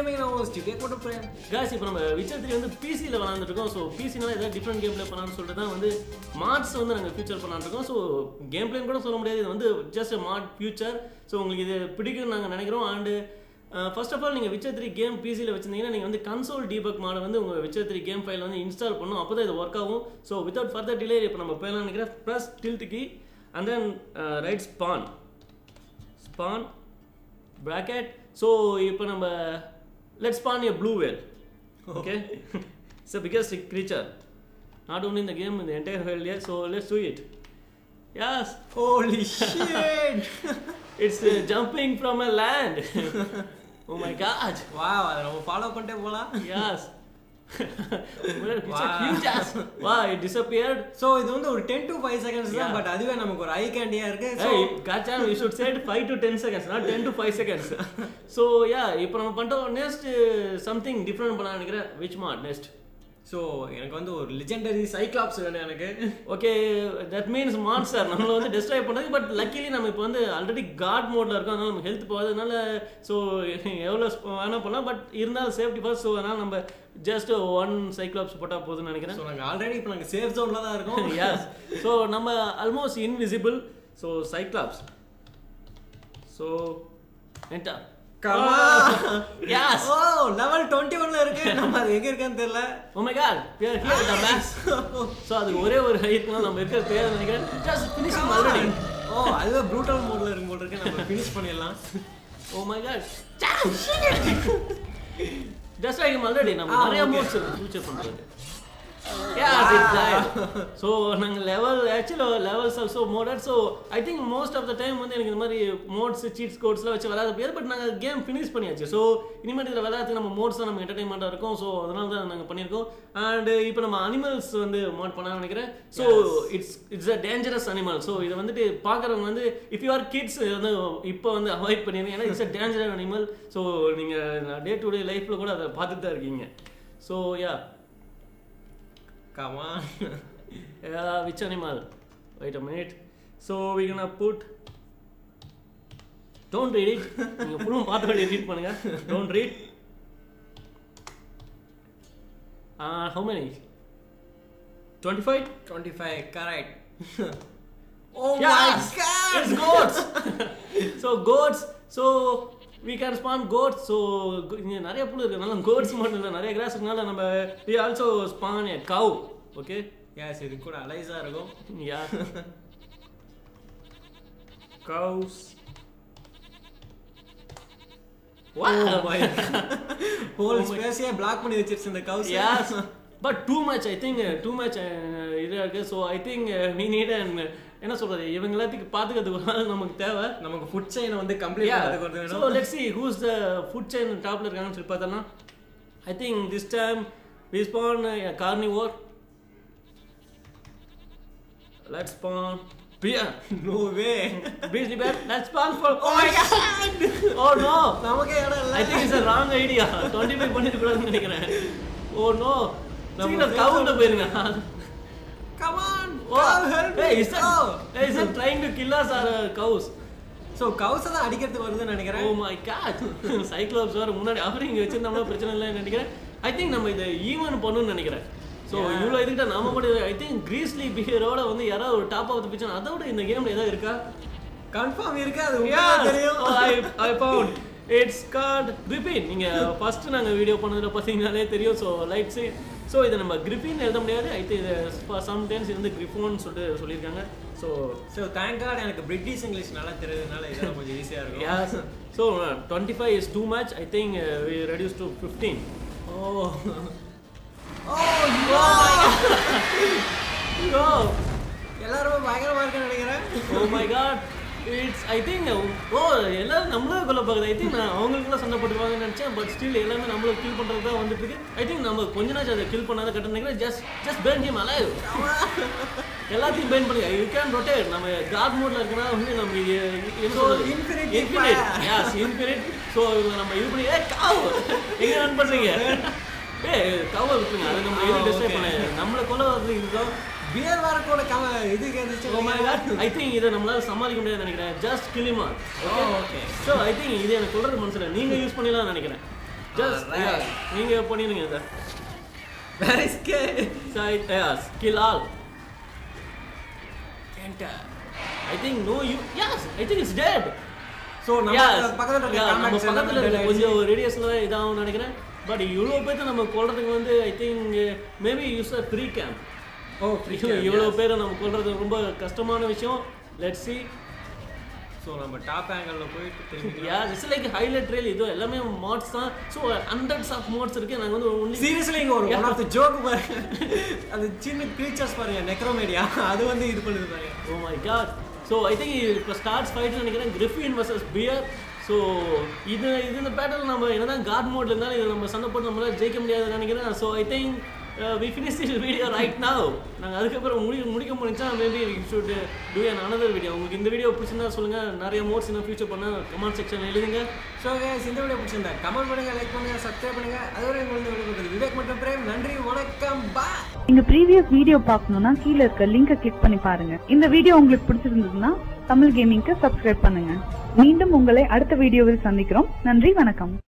Gaming நான் host கேக் போட்டு பிரேம் காய்ஸ் இப்போ நம்ம விச்சர் த்ரீ வந்து பிசியில் விளாண்டுட்டு இருக்கோம் ஸோ பிசினால ஏதாவது டிஃப்ரெண்ட் கேம் ப்ளே பண்ணலாம்னு சொல்லிட்டு தான் வந்து மார்ட்ஸ் வந்து நாங்கள் ஃபியூச்சர் பண்ணலாம்னு இருக்கோம் ஸோ கேம் பிளேன்னு கூட சொல்ல முடியாது இது வந்து ஜஸ்ட் மார்ட் ஃபியூச்சர் ஸோ உங்களுக்கு இது பிடிக்கும்னு நாங்கள் நினைக்கிறோம் அண்டு ஃபர்ஸ்ட் ஆஃப் ஆல் நீங்கள் விச்சர் த்ரீ கேம் பிசியில் வச்சிருந்தீங்கன்னா நீங்கள் வந்து கன்சோல் டீபக் மாடை வந்து உங்கள் விச்சர் த்ரீ கேம் ஃபைல் வந்து இன்ஸ்டால் பண்ணும் அப்போ தான் இது ஒர்க் ஆகும் ஸோ வித்தவுட் ஃபர்தர் டிலே இப்போ நம்ம போயலாம் நினைக்கிறேன் plus tilde key and then right spawn spawn bracket so இப்போ நம்ம let's spawn a blue whale okay it's the biggest creature not only in the game in the entire world yeah so let's do it yes holy shit it's uh, jumping from a land oh my god wow அதை நம்ம follow பண்ணிட்டே போலாம் yes Well, it's a Wow. huge ass wow it disappeared so இது வந்து ஒரு ten to five seconds தான் Yeah. But அதுவே நமக்கு ஒரு ஐ கேண்டியா இருக்கு so Hey, gotcha. You should say it 5 to 10 seconds, not 10 to 5 seconds. so, yeah, இப்போ நம்ம பண்ணிட்டோம் நெக்ஸ்ட் சம்திங் டிஃப்ரெண்ட் பண்ண நினைக்கிறேன் விச் மாட் நெக்ஸ்ட் ஸோ எனக்கு வந்து ஒரு லெஜெண்டரி சைக்ளாப்ஸ் வேணும் எனக்கு ஓகே தட் மீன்ஸ் மான்ஸ்டர் நம்மள வந்து டெஸ்ட்ராய் பண்ணது பட் லக்கிலி நம்ம இப்போ வந்து ஆல்ரெடி காட் மோட்ல இருக்கோம் அதனால நம்ம ஹெல்த் போகாது அதனால ஸோ எவ்வளோ வேணா பண்ணலாம் பட் இருந்தாலும் சேஃப்டி ஃபர்ஸ்ட் ஸோ அதனால நம்ம ஜஸ்ட் ஒன் சைக்ளாப்ஸ் போட்டால் போதும்னு நினைக்கிறேன் ஸோ நாங்கள் ஆல்ரெடி இப்போ நாங்கள் சேஃப் ஜோன்ல தான் இருக்கோம் எஸ் ஸோ நம்ம almost invisible so Cyclops so என்டா Come on. Yes. Oh level twenty ஒன்ல இருக்கு நம்ம அது எங்க இருக்கன்னு தெரியல Oh my god, we are here at the max. So அதுக்கு ஒரே ஒரு ஹைட்னா நம்ம இருக்கிற தேவை நினைக்கிறேன் ஜஸ்ட் ஃபினிஷிங் ஆல்ரெடி ஓ அதுவே ப்ரூட்டல் மோட்ல இருக்கும் போல இருக்கு நம்ம ஃபினிஷ் பண்ணிடலாம் oh my god just like already நம்ம Ah, நிறைய okay. மோட்ஸ் இருக்கு ஃபியூச்சர் பண்றது Yes, it died. So நாங்க level actually levels also modded so I think most of the time வந்து எனக்கு இந்த மாதிரி மோட்ஸ் சீட்ஸ் கோட்ஸ்லாம் வச்சு விளையாட முடியாது பட் நாங்கள் கேம் ஃபினிஷ் பண்ணியாச்சு ஸோ இனிமேல் இதில் விளையாடுறதுக்கு நம்ம மோட்ஸ் தான் நம்ம என்டர்டைன்மெண்ட்டாக இருக்கும் ஸோ அதனால தான் நாங்கள் பண்ணியிருக்கோம் அண்ட் இப்போ நம்ம அனிமல்ஸ் வந்து மோட் பண்ண நினைக்கிறேன் so it's it's a dangerous animal so இதை வந்துட்டு பார்க்குறவங்க வந்து இஃப் யூ ஆர் கிட்ஸ் வந்து இப்போ வந்து அவாய்ட் பண்ணிடுங்க ஏன்னா it's a dangerous animal so நீங்கள் டே டு டே லைஃப்பில் கூட அதை பார்த்துட்டு தான் இருக்கீங்க ஸோ யா கமா Yeah, which animal? Wait a minute. So we're gonna put. Don't read it. நீங்க ஃபுல்லும் பார்த்து வேண்டிய ரீட் பண்ணுங்க. Don't read. Uh, how many? 25? Twenty five correct oh my Yes! God It's goats! so goats, so we can spawn goats. So இங்க நிறைய புல் இருக்கனால goats மட்டும் இல்லை நிறைய கிராஸ் இருக்கனால நம்ம we also spawn a cow. Okay? Yes இது கூட அலைஸா இருக்கும் Yeah. Cows. Oh my hole Oh my- ஸ்பேஸே பிளாக் பண்ணி வச்சிருச்சு இந்த கவுஸ் Yes. But too much, I think, uh, too much uh, இது இருக்கு so I think we need an என்ன சொல்றது இவங்க எல்லாத்துக்கு பார்த்துக்கிறதுக்கு ஒரு ஆள் நமக்கு தேவை நமக்கு ஃபுட் செயின் வந்து கம்ப்ளீட் பண்ணதுக்கு ஒரு ஸோ வேணும் let's see who's the food chain டாப்ல இருக்காங்கன்னு சொல்லி பார்த்தோம்னா I think this time we spawn a carnivore let's spawn bear no way grizzly bear let's spawn for oh my god oh no நமக்கே இடம் இல்ல I think it's a wrong idea. 25 பண்ணிட்டு கூடாதுன்னு நினைக்கிறேன். Oh no. நம்ம சீக்கிரம் பேச- கவுண்ட போயிருங்க. Come on Oh, help hey, is that, hey, is that trying to kill us or uh, cows? So cows தான் அடிக்கிறதுக்கு வருதுன்னு நினைக்கிறேன் Oh my god. Cyclops வேற முன்னாடி அவர் இங்க வச்சிருந்தோம்னா பிரச்சனை இல்லைன்னு நினைக்கிறேன். I think நம்ம இதை ஈவன் பண்ணணும்னு நினைக்கிறேன். So Yeah. இவ்வளோ இதுக்கிட்ட நாம மட்டும் ஐ திங்க் கிரீஸ்லி பிஹேரோட வந்து யாராவது ஒரு டாப் ஆஃப் பிக்சர் அதோட இந்த கேம்ல ஏதாவது இருக்கா கன்ஃபார்ம் இருக்கு அது Yeah, உங்களுக்கு தெரியும் oh, I, I found. It's called Griffin. நீங்க ஃபர்ஸ்ட் நாங்க வீடியோ பண்ணதுல பாத்தீங்கனாலே தெரியும் ஸோ லைட் சைட் ஸோ இதை நம்ம கிரிஃபின் எழுத முடியாது ஐ திங்க் இது சம்டைம்ஸ் இது வந்து கிரிஃபோன்னு சொல்லிட்டு சொல்லியிருக்காங்க ஸோ ஸோ தேங்க் காட் எனக்கு பிரிட்டிஷ் இங்கிலீஷ் நல்லா தெரியுதுனால இதெல்லாம் கொஞ்சம் ஈஸியா இருக்கும் yes so twenty five is too much I think we reduce to fifteen oh oh yo எல்லாருமே பயங்கரமா இருக்குன்னு நினைக்கிறேன் oh my god it's I think oh எல்லாரும் நம்மளும் கொல்ல பார்க்குது ஐ திங்க் நான் அவங்களுக்குலாம் சண்டை போட்டுருவாங்கன்னு நினச்சேன் பட் ஸ்டில் எல்லாமே நம்மளும் கில் பண்ணுறது தான் வந்துட்டு இருக்கு ஐ திங்க் நம்ம கொஞ்ச நாள் அதை கில் பண்ணாத கட்ட நினைக்கிறேன் just just burn him alive எல்லாத்தையும் பேர்ன் பண்ணுங்க யூ கேன் ரொட்டேட் நம்ம காட் மோட்ல இருக்கனால வந்து நம்ம இது என்ன So, சொல்றது infinite infinite fire. Yes infinite so இவங்க நம்ம இது பண்ணி ஏ காவ் எங்க ரன் பண்றீங்க ஏ கவ விட்டுருங்க அதை நம்ம எது Ah, டிஸ்ட்ரை okay. பண்ண நம்மளை கொல்ல வர்றது இதுதான் பியர் வார கூட கம இது கேந்துச்சு oh my god I think இதை நம்மளால சமாளிக்க முடியாதுன்னு நினைக்கிறேன் ஜஸ்ட் கிளிமா oh okay so I think இது எனக்கு சொல்றது மனசில் நீங்க யூஸ் பண்ணலாம் நினைக்கிறேன் ஜஸ்ட் Alright. நீங்க பண்ணிடுங்க இதை வேற இஸ்கே side yes kill all enter I think no you yes I think it's dead so நம்ம பக்கத்துல இருக்க நம்ம comments பக்கத்துல எல்லாமே இருக்க dead கொஞ்சம் ரேடியஸ்ல இதாகும் நினைக்கிறேன் பட் இவ்வளோ பேர்த்த நம்ம கொல்றதுக்கு வந்து I think maybe use a free camp oh free இவ்வளோ பேரை நம்ம கொல்றது ரொம்ப கஷ்டமான விஷயம் லெட் சி ஸோ நம்ம டாப் ஆங்கிளில் போயிட்டு திரும்பி ya it's like highlight trail இது எல்லாமே மாட்ஸ் தான் ஸோ ஹண்ட்ரட்ஸ் ஆஃப் மாட்ஸ் இருக்கு நாங்கள் வந்து ஒன்லி சீரியஸ்லி இங்க ஒரு ஒன் ஆஃப் த ஜோக் பாருங்க அது சின்ன க்ரீச்சர்ஸ் பாருங்க நெக்ரோமேடியா அது வந்து இது பண்ணுது பாருங்க oh my god so I think இப்போ ஸ்டார்ட்ஸ் ஃபைட்னு நினைக்கிறேன் கிரிஃபின் வர்சஸ் பியர் ஸோ இது இது இந்த பேட்டில் நம்ம என்னதான் காட் மோட்ல இருந்தாலும் இது நம்ம சண்டை போட்டு நம்மளால ஜெயிக்க முடியாதுன்னு நினைக்கிறேன் so I think we finish this video right now நாங்கள் அதுக்கப்புறம் முடி முடிக்க முடிஞ்சா maybe we should do an another video உங்களுக்கு இந்த வீடியோ பிடிச்சிருந்தா சொல்லுங்கள் நிறைய மோட்ஸ் இன்னும் ஃபியூச்சர் பண்ண கமெண்ட் செக்ஷன் எழுதுங்க ஸோ guys இந்த வீடியோ பிடிச்சிருந்தா கமெண்ட் பண்ணுங்க லைக் பண்ணுங்க சப்ஸ்கிரைப் பண்ணுங்க அதுவரை உங்களுக்கு விடைபெறுவது விவேக் மற்றும் பிரேம் நன்றி வணக்கம் பாய் எங்க ப்ரீவியஸ் வீடியோ பார்க்கணும்னா கீழ இருக்க லிங்கை கிளிக் பண்ணி பாருங்க இந்த வீடியோ உங்களுக்கு பிடிச்சிருந்ததுன்னா தமிழ் கேமிங்க்கு சப்ஸ்கிரைப் பண்ணுங்க மீண்டும் உங்களை அடுத்த வீடியோவில் சந்திக்கிறோம் நன்றி வணக்கம்